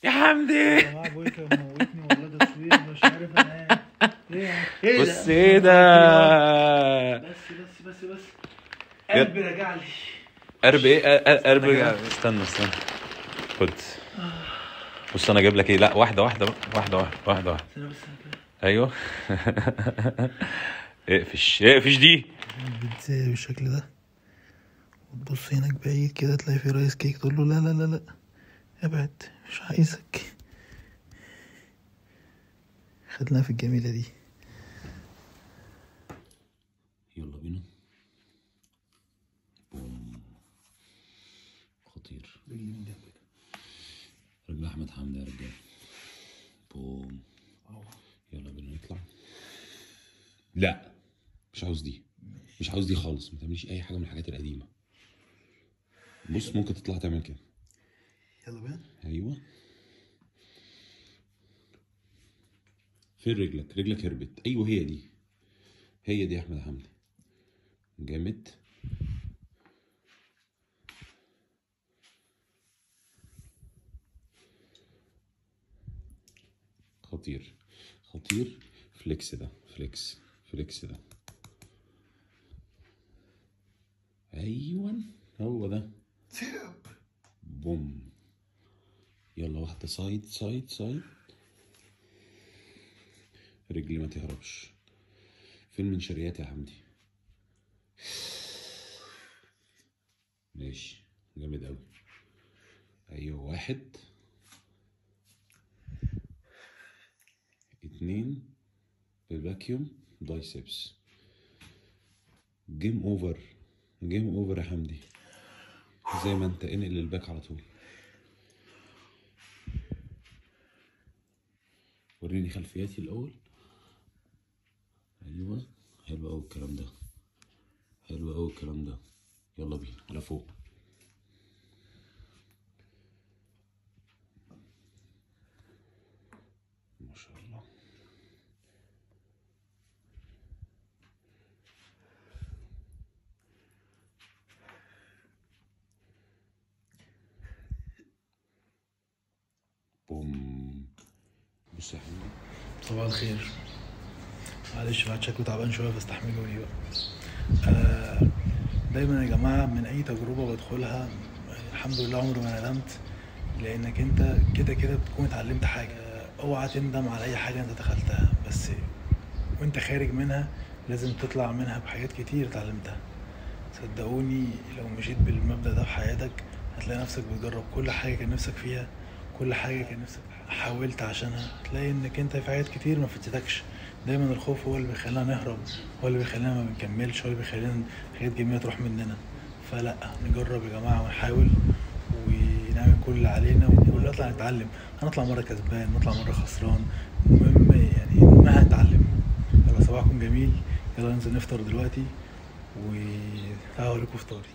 يا حمدي جماعة ابويا موتني والله تصوير مش عارف انام ايه يا- ايه بص ايه ده بس بس بس بس قلبي رجع لي قرب ايه أ- أ- قرب استنى استنى خد بص انا جايب لك ايه لا واحده واحده بقى. واحده واحده واحده واحده استنى بس أنا- ايوه اقفش اقفش دي بتزاي بالشكل ده وتبص هناك بعيد كده تلاقي في رايس كيك تقول له لا لا لا لا ابعد مش عايزك خدناها في الجميلة دي يلا بينا بوم خطير رجلي من جنبك رجل احمد حمدي يا رجاله بوم يلا بينا نطلع لا مش عاوز دي مش عاوز دي خالص ما تعمليش اي حاجه من الحاجات القديمه بص ممكن تطلع تعمل كده يلا بينا ايوه فين رجلك رجلك هربت ايوه هي دي هي دي يا احمد حمدي جامد خطير خطير فليكس ده فليكس فليكس ده ايوه هو ده بوم يلا واحدة سايد سايد سايد رجلي ما تهربش فين من شريات يا حمدي ماشي جامد اوي ايوه واحد اتنين بالفاكيوم بايسبس جيم اوفر جيم اوفر يا حمدي زي ما انت انقل الباك على طول وريني خلفياتي الاول ايوه حلو قوي الكلام ده حلو قوي الكلام ده يلا بينا على فوق ما شاء الله بوم بص يا حبيبي صباح الخير معلش بعد شكله تعبان شويه فاستحملوني بقى آه دايما يا جماعه من اي تجربه بدخلها الحمد لله عمري ما ندمت لانك انت كده كده بتكون اتعلمت حاجه آه، اوعى تندم على اي حاجه انت دخلتها بس وانت خارج منها لازم تطلع منها بحاجات كتير اتعلمتها صدقوني لو مشيت بالمبدأ ده في حياتك هتلاقي نفسك بتجرب كل حاجة كان نفسك فيها كل حاجة كان نفسك حاولت عشانها هتلاقي انك انت في حاجات كتير ما فتتكش دايما الخوف هو اللي بيخلينا نهرب هو اللي بيخلينا ما بنكملش هو اللي بيخلينا حاجات جميلة تروح مننا فلا نجرب يا جماعة ونحاول ونعمل كل اللي علينا ونطلع نتعلم هنطلع مرة كسبان نطلع مرة خسران المهم يعني ما هنتعلم يلا صباحكم جميل يلا ننزل نفطر دلوقتي وتعالوا اوريكم فطاري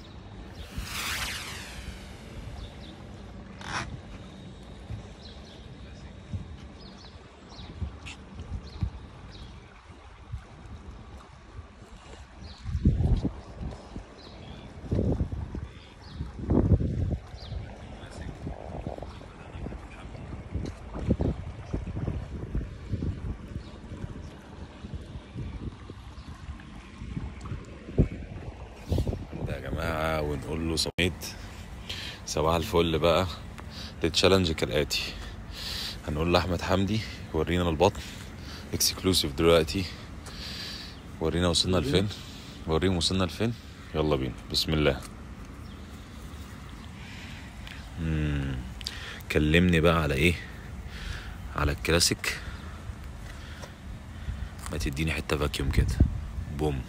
ده يا جماعة ونقول له سميت صباح الفل بقى التشالنج كالآتي هنقول لأحمد حمدي ورينا البطن اكسكلوسيف دلوقتي ورينا وصلنا لفين وريهم وصلنا لفين يلا بينا بسم الله مم. كلمني بقى على ايه على الكلاسيك ما تديني حتة فاكيوم كده بوم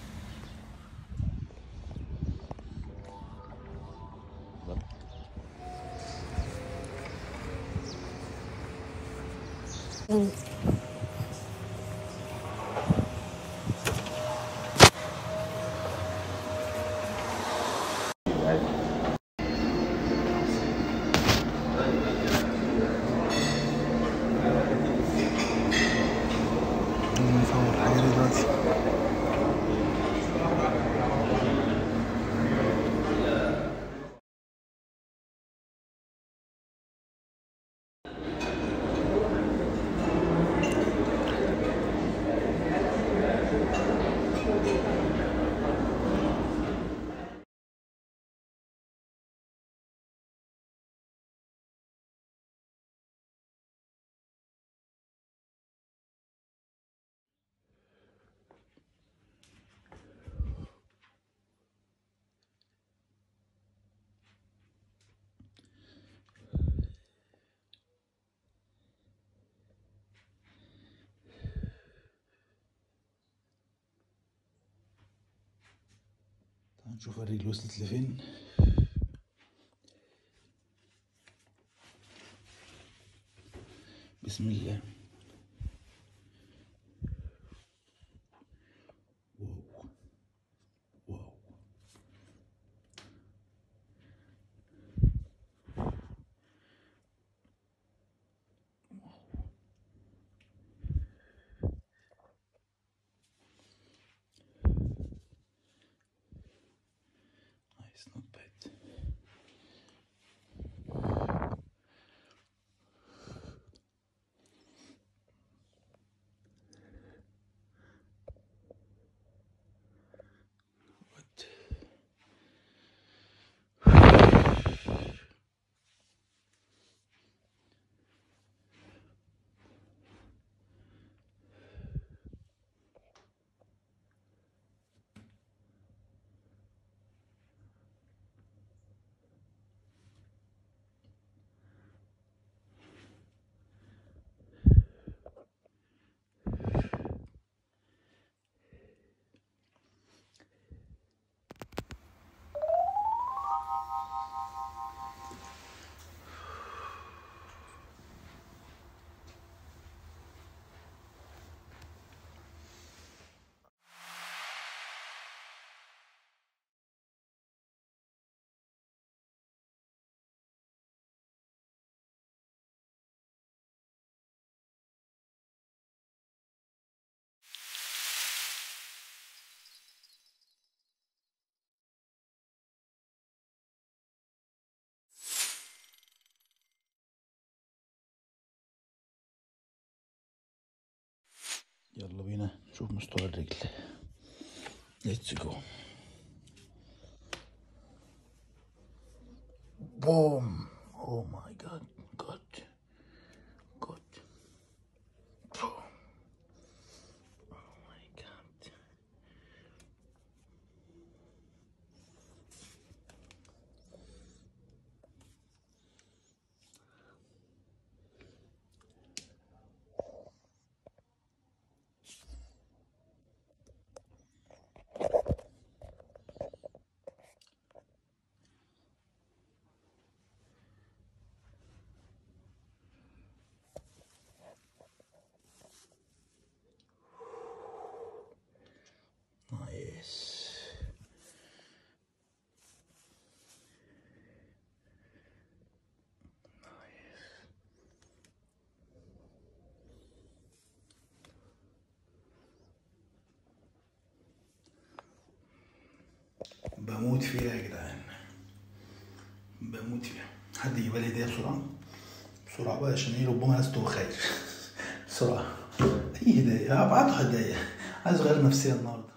نصور الحاجة دي دلوقتي نشوف الرجل وصلت لفين بسم الله واو واو Nice, not bad. What? يلا بينا نشوف مستوى الرجل ليتس جو بوم او ماي جاد جود جود بوم او ماي جاد Nice. بموت فيها يا جدعان بموت فيها حد يجيب لي هديه بسرعه بسرعه بقى عشان ايه ربما لست خير بسرعه اي هديه ابعته هديه عايز اغير نفسيه النهارده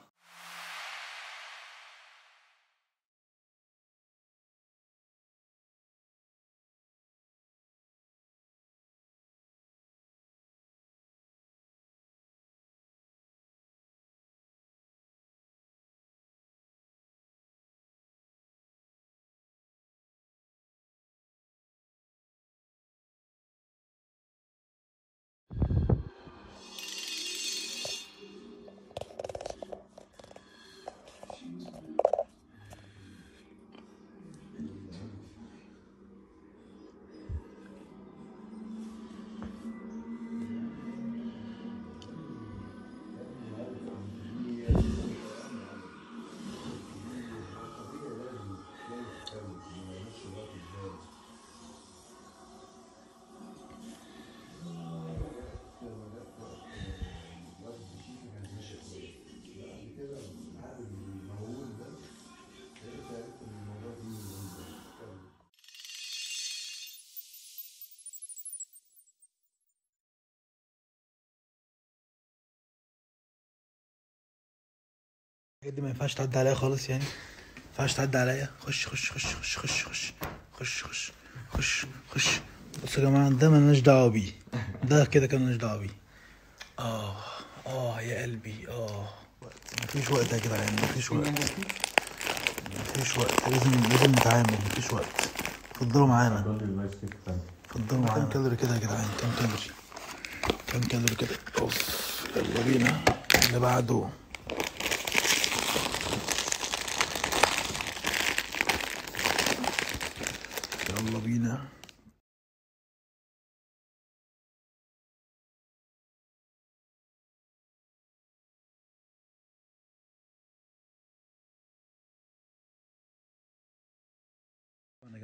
الحاجات دي ما ينفعش تعدي عليا خالص يعني ما ينفعش تعدي عليا خش خش خش خش خش خش خش خش خش خش بصوا يا جماعه ده مالناش دعوه بيه ده كده كان مالناش دعوه بيه اه اه يا قلبي اه مفيش وقت يا جدعان مفيش وقت مفيش وقت لازم لازم نتعامل مفيش وقت اتفضلوا معانا اتفضلوا معانا كام كالوري كده يا جدعان كام كالوري كام كالوري كده اوف يلا بينا اللي بعده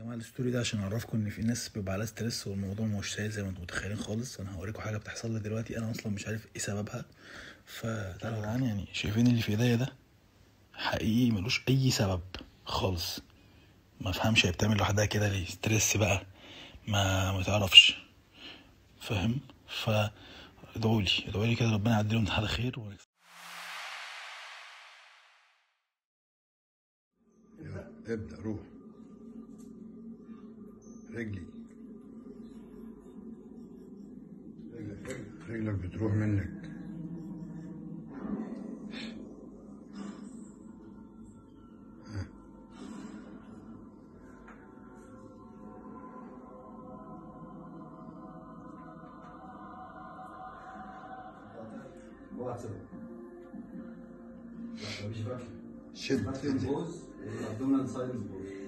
جماعه الستوري ده عشان اعرفكم ان في ناس بيبقى عليها ستريس والموضوع مش سهل زي ما انتم متخيلين خالص انا هوريكم حاجه بتحصل لي دلوقتي انا اصلا مش عارف ايه سببها فتعالوا يا جدعان يعني شايفين اللي في ايديا ده حقيقي ملوش اي سبب خالص ما افهمش هي بتعمل لوحدها كده ليه ستريس بقى ما ما تعرفش فاهم ف ادعوا لي ادعوا لي كده ربنا يعدي لهم على خير و... يلا ابدأ روح رجلي رجلك رجلك بتروح منك ها. واتساب مفيش باكل شد باكل بوز الابدومينال سايد بوز